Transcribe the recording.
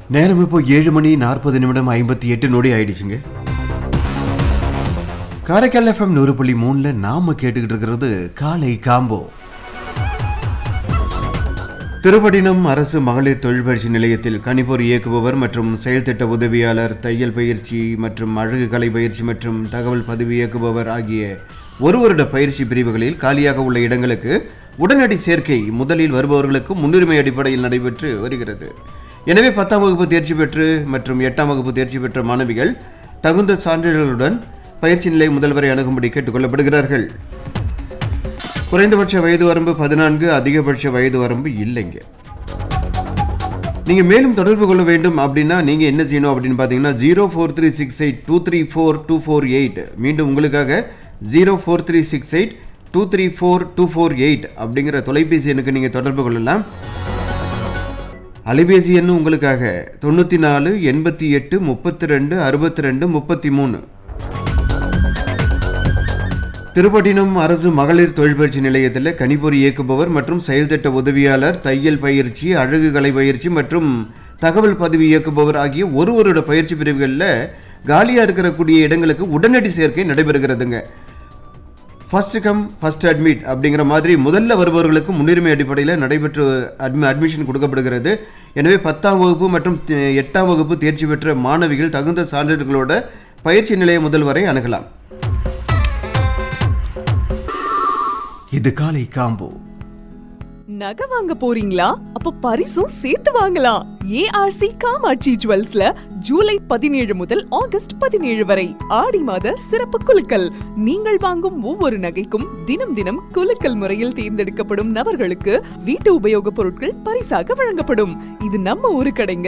நேரம் இப்போ ஏழு மணி நாற்பது நிமிடம் ஐம்பத்தி எட்டு நொடி ஆயிடுச்சுங்க காரைக்கால் எஃப்எம் நூறு புள்ளி மூணுல நாம கேட்டுக்கிட்டு இருக்கிறது காலை காம்போ திருப்பட்டினம் அரசு மகளிர் தொழில் பயிற்சி நிலையத்தில் கணிப்பொறி இயக்குபவர் மற்றும் செயல்திட்ட உதவியாளர் தையல் பயிற்சி மற்றும் அழகு கலை பயிற்சி மற்றும் தகவல் பதிவு இயக்குபவர் ஆகிய ஒரு வருட பயிற்சி பிரிவுகளில் காலியாக உள்ள இடங்களுக்கு உடனடி சேர்க்கை முதலில் வருபவர்களுக்கு முன்னுரிமை அடிப்படையில் நடைபெற்று வருகிறது எனவே பத்தாம் வகுப்பு தேர்ச்சி பெற்று மற்றும் எட்டாம் வகுப்பு தேர்ச்சி பெற்ற மாணவிகள் தகுந்த சான்றிதழ்களுடன் பயிற்சி நிலை முதல்வரை அணுகும்படி கேட்டுக்கொள்ளப்படுகிறார்கள் குறைந்தபட்ச வயது வரம்பு பதினான்கு அதிகபட்ச வயது வரம்பு இல்லைங்க நீங்கள் மேலும் தொடர்பு கொள்ள வேண்டும் அப்படின்னா நீங்கள் என்ன செய்யணும் அப்படின்னு பார்த்தீங்கன்னா zero four three six eight two three four two four eight மீண்டும் உங்களுக்காக zero four three six eight two three four two four eight அப்படிங்கிற தொலைபேசி எண்ணுக்கு நீங்கள் தொடர்பு கொள்ளலாம் அலைபேசி எண்ணு உங்களுக்காக தொண்ணூற்றி நாலு எண்பத்தி எட்டு முப்பத்தி ரெண்டு அறுபத்தி ரெண்டு முப்பத்தி மூணு திருப்பட்டினம் அரசு மகளிர் தொழில் பயிற்சி நிலையத்தில் கணிப்பொறி இயக்குபவர் மற்றும் செயல்திட்ட உதவியாளர் தையல் பயிற்சி அழகு கலை பயிற்சி மற்றும் தகவல் பதிவு இயக்குபவர் ஆகிய ஒரு வருட பயிற்சி பிரிவுகளில் காலியாக இருக்கக்கூடிய இடங்களுக்கு உடனடி சேர்க்கை நடைபெறுகிறதுங்க ஃபர்ஸ்ட் கம் ஃபர்ஸ்ட் அட்மிட் அப்படிங்கிற மாதிரி முதல்ல வருபவர்களுக்கு முன்னுரிமை அடிப்படையில் நடைபெற்று அட்மி அட்மிஷன் கொடுக்கப்படுகிறது எனவே பத்தாம் வகுப்பு மற்றும் தி- எட்டாம் வகுப்பு தேர்ச்சி பெற்ற மாணவிகள் தகுந்த சான்றிதழ்களோட பயிற்சி நிலைய முதல்வரை அணுகலாம் இது காலை காம்போ நகை வாங்க போறீங்களா அப்ப பரிசும் சேர்த்து வாங்கலாம் ஏஆர்சி காமாட்சி ஜுவல்ஸ்ல ஜூலை பதினேழு முதல் ஆகஸ்ட் பதினேழு வரை ஆடி மாத சிறப்பு குலுக்கல் நீங்கள் வாங்கும் ஒவ்வொரு நகைக்கும் தினம் தினம் குலுக்கல் முறையில் தேர்ந்தெடுக்கப்படும் நபர்களுக்கு வீட்டு உபயோகப் பொருட்கள் பரிசாக வழங்கப்படும் இது நம்ம ஊரு கடைங்க